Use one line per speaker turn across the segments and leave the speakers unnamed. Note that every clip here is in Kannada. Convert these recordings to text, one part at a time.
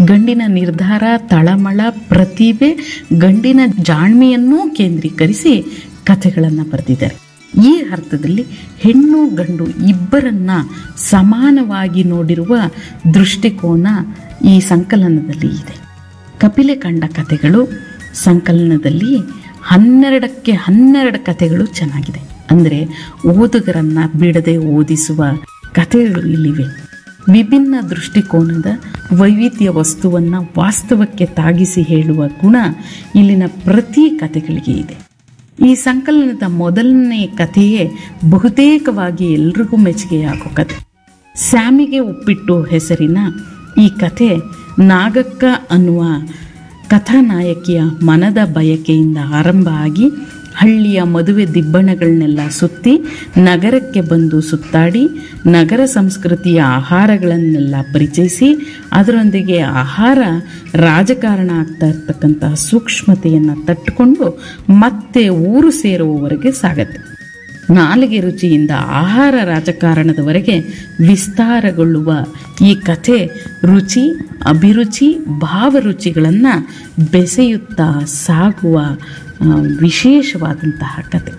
ಗಂಡಿನ ನಿರ್ಧಾರ ತಳಮಳ ಪ್ರತಿಭೆ ಗಂಡಿನ ಜಾಣ್ಮೆಯನ್ನೂ ಕೇಂದ್ರೀಕರಿಸಿ ಕಥೆಗಳನ್ನು ಬರೆದಿದ್ದಾರೆ ಈ ಅರ್ಥದಲ್ಲಿ ಹೆಣ್ಣು ಗಂಡು ಇಬ್ಬರನ್ನ ಸಮಾನವಾಗಿ ನೋಡಿರುವ ದೃಷ್ಟಿಕೋನ ಈ ಸಂಕಲನದಲ್ಲಿ ಇದೆ ಕಪಿಲೆ ಕಂಡ ಕಥೆಗಳು ಸಂಕಲನದಲ್ಲಿ ಹನ್ನೆರಡಕ್ಕೆ ಹನ್ನೆರಡು ಕಥೆಗಳು ಚೆನ್ನಾಗಿದೆ ಅಂದರೆ ಓದುಗರನ್ನ ಬಿಡದೆ ಓದಿಸುವ ಕಥೆಗಳು ಇಲ್ಲಿವೆ ವಿಭಿನ್ನ ದೃಷ್ಟಿಕೋನದ ವೈವಿಧ್ಯ ವಸ್ತುವನ್ನು ವಾಸ್ತವಕ್ಕೆ ತಾಗಿಸಿ ಹೇಳುವ ಗುಣ ಇಲ್ಲಿನ ಪ್ರತಿ ಕಥೆಗಳಿಗೆ ಇದೆ ಈ ಸಂಕಲನದ ಮೊದಲನೇ ಕಥೆಯೇ ಬಹುತೇಕವಾಗಿ ಎಲ್ರಿಗೂ ಮೆಚ್ಚುಗೆಯಾಗೋ ಕಥೆ ಸ್ಯಾಮಿಗೆ ಉಪ್ಪಿಟ್ಟು ಹೆಸರಿನ ಈ ಕಥೆ ನಾಗಕ್ಕ ಅನ್ನುವ ಕಥಾನಾಯಕಿಯ ಮನದ ಬಯಕೆಯಿಂದ ಆರಂಭ ಆಗಿ ಹಳ್ಳಿಯ ಮದುವೆ ದಿಬ್ಬಣಗಳನ್ನೆಲ್ಲ ಸುತ್ತಿ ನಗರಕ್ಕೆ ಬಂದು ಸುತ್ತಾಡಿ ನಗರ ಸಂಸ್ಕೃತಿಯ ಆಹಾರಗಳನ್ನೆಲ್ಲ ಪರಿಚಯಿಸಿ ಅದರೊಂದಿಗೆ ಆಹಾರ ರಾಜಕಾರಣ ಆಗ್ತಾ ಇರ್ತಕ್ಕಂತಹ ಸೂಕ್ಷ್ಮತೆಯನ್ನು ತಟ್ಟುಕೊಂಡು ಮತ್ತೆ ಊರು ಸೇರುವವರೆಗೆ ಸಾಗತ್ತೆ ನಾಲಿಗೆ ರುಚಿಯಿಂದ ಆಹಾರ ರಾಜಕಾರಣದವರೆಗೆ ವಿಸ್ತಾರಗೊಳ್ಳುವ ಈ ಕಥೆ ರುಚಿ ಅಭಿರುಚಿ ಭಾವರುಚಿಗಳನ್ನು ಬೆಸೆಯುತ್ತಾ ಸಾಗುವ ಆ, ವಿಶೇಷವಾದಂತಹ ಕತೆ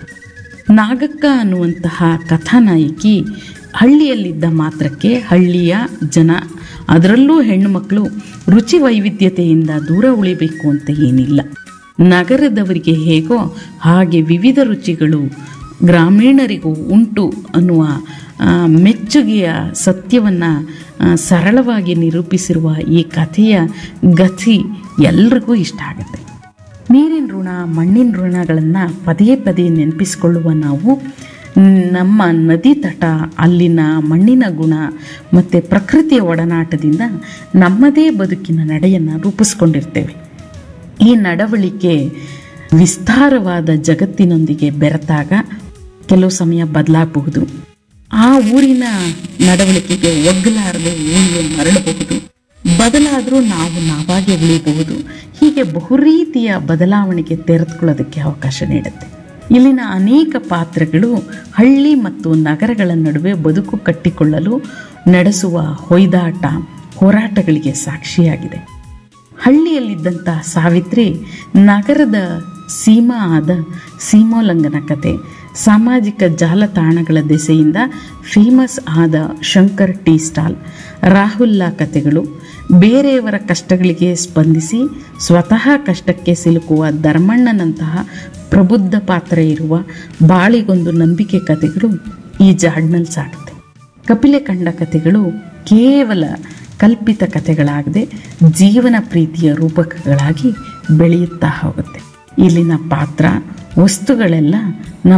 ನಾಗಕ್ಕ ಅನ್ನುವಂತಹ ಕಥಾನಾಯಕಿ ಹಳ್ಳಿಯಲ್ಲಿದ್ದ ಮಾತ್ರಕ್ಕೆ ಹಳ್ಳಿಯ ಜನ ಅದರಲ್ಲೂ ಹೆಣ್ಣು ಮಕ್ಕಳು ರುಚಿ ವೈವಿಧ್ಯತೆಯಿಂದ ದೂರ ಉಳಿಬೇಕು ಅಂತ ಏನಿಲ್ಲ ನಗರದವರಿಗೆ ಹೇಗೋ ಹಾಗೆ ವಿವಿಧ ರುಚಿಗಳು ಗ್ರಾಮೀಣರಿಗೂ ಉಂಟು ಅನ್ನುವ ಆ, ಮೆಚ್ಚುಗೆಯ ಸತ್ಯವನ್ನು ಸರಳವಾಗಿ ನಿರೂಪಿಸಿರುವ ಈ ಕಥೆಯ ಗತಿ ಎಲ್ರಿಗೂ ಇಷ್ಟ ಆಗುತ್ತೆ ನೀರಿನ ಋಣ ಮಣ್ಣಿನ ಋಣಗಳನ್ನು ಪದೇ ಪದೇ ನೆನಪಿಸಿಕೊಳ್ಳುವ ನಾವು ನಮ್ಮ ನದಿ ತಟ ಅಲ್ಲಿನ ಮಣ್ಣಿನ ಗುಣ ಮತ್ತು ಪ್ರಕೃತಿಯ ಒಡನಾಟದಿಂದ ನಮ್ಮದೇ ಬದುಕಿನ ನಡೆಯನ್ನು ರೂಪಿಸ್ಕೊಂಡಿರ್ತೇವೆ ಈ ನಡವಳಿಕೆ ವಿಸ್ತಾರವಾದ ಜಗತ್ತಿನೊಂದಿಗೆ ಬೆರೆತಾಗ ಕೆಲವು ಸಮಯ ಬದಲಾಗಬಹುದು ಆ ಊರಿನ ನಡವಳಿಕೆಗೆ ಒಗ್ಗಲಾರದೆ ಊರಿಗೆ ಮರಳಬಹುದು ಬದಲಾದರೂ ನಾವು ನಾವಾಗೆ ಉಳಿಯಬಹುದು ಹೀಗೆ ಬಹು ರೀತಿಯ ಬದಲಾವಣೆಗೆ ತೆರೆದುಕೊಳ್ಳೋದಕ್ಕೆ ಅವಕಾಶ ನೀಡುತ್ತೆ ಇಲ್ಲಿನ ಅನೇಕ ಪಾತ್ರಗಳು ಹಳ್ಳಿ ಮತ್ತು ನಗರಗಳ ನಡುವೆ ಬದುಕು ಕಟ್ಟಿಕೊಳ್ಳಲು ನಡೆಸುವ ಹೊಯ್ದಾಟ ಹೋರಾಟಗಳಿಗೆ ಸಾಕ್ಷಿಯಾಗಿದೆ ಹಳ್ಳಿಯಲ್ಲಿದ್ದಂಥ ಸಾವಿತ್ರಿ ನಗರದ ಸೀಮಾ ಆದ ಸೀಮೋಲ್ಲಂಘನ ಕತೆ ಸಾಮಾಜಿಕ ಜಾಲತಾಣಗಳ ದೆಸೆಯಿಂದ ಫೇಮಸ್ ಆದ ಶಂಕರ್ ಟೀ ಸ್ಟಾಲ್ ರಾಹುಲ್ಲ ಕತೆಗಳು ಬೇರೆಯವರ ಕಷ್ಟಗಳಿಗೆ ಸ್ಪಂದಿಸಿ ಸ್ವತಃ ಕಷ್ಟಕ್ಕೆ ಸಿಲುಕುವ ಧರ್ಮಣ್ಣನಂತಹ ಪ್ರಬುದ್ಧ ಪಾತ್ರ ಇರುವ ಬಾಳಿಗೊಂದು ನಂಬಿಕೆ ಕತೆಗಳು ಈ ಜಾಡ್ನಲ್ಲಿ ಸಾಗುತ್ತೆ ಕಪಿಲೆ ಕಂಡ ಕಥೆಗಳು ಕೇವಲ ಕಲ್ಪಿತ ಕಥೆಗಳಾಗದೆ ಜೀವನ ಪ್ರೀತಿಯ ರೂಪಕಗಳಾಗಿ ಬೆಳೆಯುತ್ತಾ ಹೋಗುತ್ತೆ ಇಲ್ಲಿನ ಪಾತ್ರ ವಸ್ತುಗಳೆಲ್ಲ ನಮ್ಮ